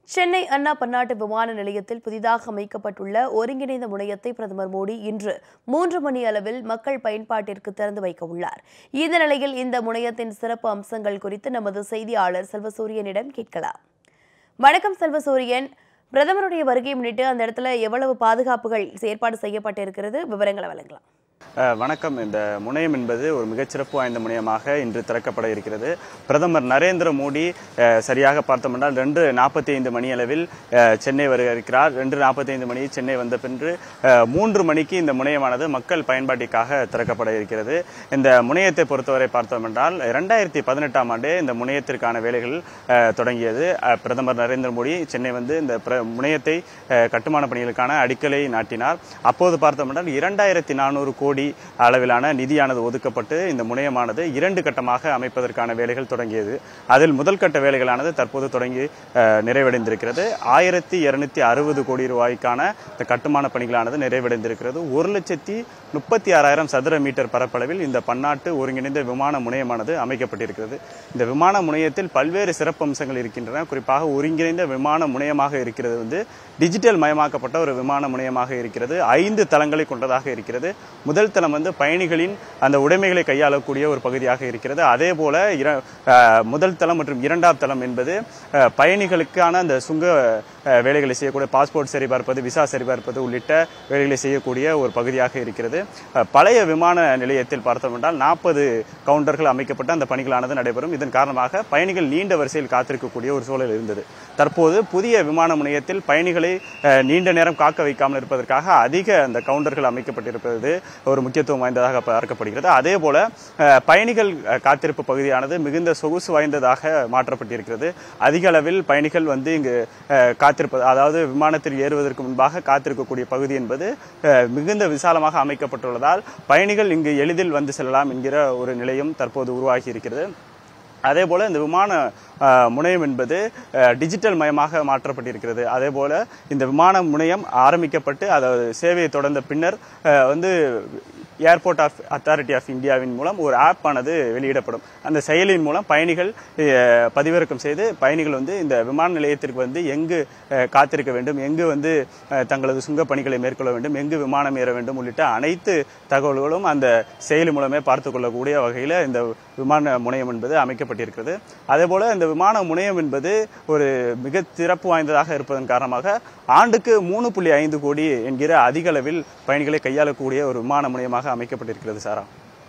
சென்னை அண்ணா பன்னாட்டு விமான நிலையத்தில் புதிதாக அமைக்கப்பட்டுள்ள ஒருங்கிணைந்த முனையத்தை பிரதமர் மோடி இன்று மூன்று மணி அளவில் மக்கள் பயன்பாட்டிற்கு திறந்து வைக்க உள்ளார் இந்த நிலையில் இந்த முனையத்தின் சிறப்பு அம்சங்கள் குறித்து நமது செய்தியாளர் செல்வசூரியனிடம் கேட்கலாம் வணக்கம் செல்வசூரியன் பிரதமருடைய வருகையை முன்னிட்டு அந்த இடத்துல எவ்வளவு பாதுகாப்புகள் ஏற்பாடு செய்யப்பட்டிருக்கிறது விவரங்களை வழங்கலாம் அஹ் வணக்கம் இந்த முனையம் என்பது ஒரு மிகச்சிறப்பு வாய்ந்த முனையமாக இன்று திறக்கப்பட இருக்கிறது பிரதமர் நரேந்திர மோடி அஹ், சரியாக பார்த்தோம்னால் ரெண்டு நாற்பத்தி ஐந்து மணி அளவில் அஹ், சென்னை வருக இருக்கிறார் ரெண்டு நாற்பத்தி ஐந்து மணி சென்னை வந்த பின்பு அஹ், மூன்று மணிக்கு இந்த முனையமானது மக்கள் பயன்பாட்டிற்காக திறக்கப்பட இருக்கிறது இந்த முனையத்தை பொறுத்தவரை பார்த்தோம் என்றால் இரண்டாயிரத்தி பதினெட்டாம் ஆண்டே இந்த முனையத்திற்கான வேலைகள் அஹ், தொடங்கியது அஹ், பிரதமர் நரேந்திர மோடி சென்னை வந்து இந்த பிர- முனையத்தை அஹ், கட்டுமான பணிகளுக்கான அடிக்கலை நாட்டினார் அப்போது பார்த்தோம் என்றால் இரண்டாயிரத்தி நானூறு கோடி அளவிலான நிதியானது ஒதுக்கப்பட்டு இந்த முனையமானது இரண்டு கட்டமாக அமைப்பதற்கான வேலைகள் தொடங்கியது அதில் முதல் கட்ட வேலைகளானது தற்போது தொடங்கி அஹ், நிறைவடைந்திருக்கிறது ஆயிரத்தி இருநூத்தி அறுபது கோடி ரூபாய்க்கான இந்த கட்டுமான பணிகளானது நிறைவடைந்திருக்கிறது ஒரு லட்சத்தி முப்பத்தி ஆறாயிரம் சதுர மீட்டர் பரப்பளவில் இந்த பன்னாட்டு ஒருங்கிணைந்த விமான முனையமானது அமைக்கப்பட்டிருக்கிறது இந்த விமான முனையத்தில் பல்வேறு சிறப்பம்சங்கள் இருக்கின்றன குறிப்பாக ஒருங்கிணைந்த விமான முனையமாக இருக்கிறது வந்து டிஜிட்டல் மயமாக்கப்பட்ட ஒரு விமான முனையமாக இருக்கிறது ஐந்து தளங்களை கொண்டதாக இருக்கிறது முதல் தளம் வந்து பயணிகளின் அந்த உடைமைகளை கையாளக்கூடிய ஒரு பகுதியாக இருக்கிறது அதே போல இர- அஹ், முதல் தளம் மற்றும் இரண்டாம் தளம் என்பது அஹ், பயணிகளுக்கான அந்த சுங்க அஹ், வேலைகளை செய்யக்கூடிய பாஸ்போர்ட் சரிபார்ப்பது விசா சரிபார்ப்பது உள்ளிட்ட வேலைகளை செய்யக்கூடிய ஒரு பகுதியாக இருக்கிறது அஹ், பழைய விமான நிலையத்தில் பார்த்தோம் என்றால் நாற்பது கவுண்டர்கள் அமைக்கப்பட்ட அந்த பணிகளானது நடைபெறும் இதன் காரணமாக பயணிகள் நீண்ட வரிசையில் காத்திருக்கக்கூடிய ஒரு சூழல் இருந்தது தற்போது புதிய விமான முனையத்தில் பயணிகளை அஹ், நீண்ட நேரம் காக்க வைக்காமல் இருப்பதற்காக அதிக அந்த கவுண்டர்கள் அமைக்கப்பட்டிருப்பது ஒரு முக்கியத்துவம் வாய்ந்ததாக பார்க்கப்படுகிறது அதே போல அஹ், பயணிகள் அஹ், காத்திருப்பு பகுதியானது மிகுந்த சொகுசு வாய்ந்ததாக மாற்றப்பட்டிருக்கிறது அதிக அளவில் பயணிகள் வந்து இங்கு அஹ், காத்திருப்பது அதாவது விமானத்தில் ஏறுவதற்கு முன்பாக காத்திருக்கக்கூடிய பகுதி என்பது அஹ், மிகுந்த விசாலமாக அமைக்கப்பட்டுள்ளதால் பயணிகள் இங்கு எளிதில் வந்து செல்லலாம் என்கிற ஒரு நிலையும் தற்போது உருவாகி இருக்கிறது அதே போல இந்த விமான அஹ், முனையம் என்பது அஹ், டிஜிட்டல் மயமாக மாற்றப்பட்டிருக்கிறது அதே போல இந்த விமான முனையம் ஆரம்பிக்கப்பட்டு அதாவது சேவையை தொடர்ந்த பின்னர் அஹ், வந்து ஏர்போர்ட் ஆஃப் அத்தாரிட்டி ஆஃப் இந்தியாவின் மூலம் ஒரு ஆப் ஆனது வெளியிடப்படும் அந்த செயலின் மூலம் பயணிகள் அஹ், பதிவிறக்கம் செய்து பயணிகள் வந்து இந்த விமான நிலையத்திற்கு வந்து எங்கு அஹ், காத்திருக்க வேண்டும் எங்கு வந்து அஹ், தங்களது சுங்க பணிகளை மேற்கொள்ள வேண்டும் எங்கு விமானம் ஏற வேண்டும் உள்ளிட்ட அனைத்து தகவல்களும் அந்த செயலி மூலமே பார்த்துக் கொள்ளக்கூடிய வகையில் இந்த விமான முனையம் என்பது அமைக்கப்பட்டிருக்கிறது அதே போல இந்த விமான முனையம் என்பது ஒரு மிக சிறப்பு வாய்ந்ததாக இருப்பதன் காரணமாக ஆண்டுக்கு மூணு புள்ளி ஐந்து கோடி என்கிற அதிக அளவில் பயணிகளை கையாளக்கூடிய ஒரு விமான முனையமாக அமைக்கப்பட்டிருக்கிறது சாரா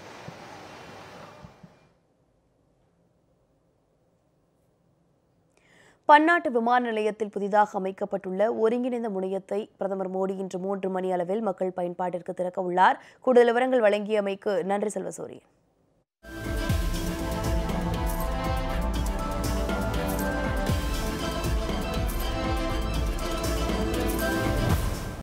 பன்னாட்டு விமான நிலையத்தில் புதிதாக அமைக்கப்பட்டுள்ள ஒருங்கிணைந்த முனையத்தை பிரதமர் மோடி இன்று மூன்று மணி அளவில் மக்கள் பயன்பாட்டிற்கு திறக்க உள்ளார் கூடுதல் விவரங்கள் வழங்கியமைக்கு நன்றி செல்வசூரியன்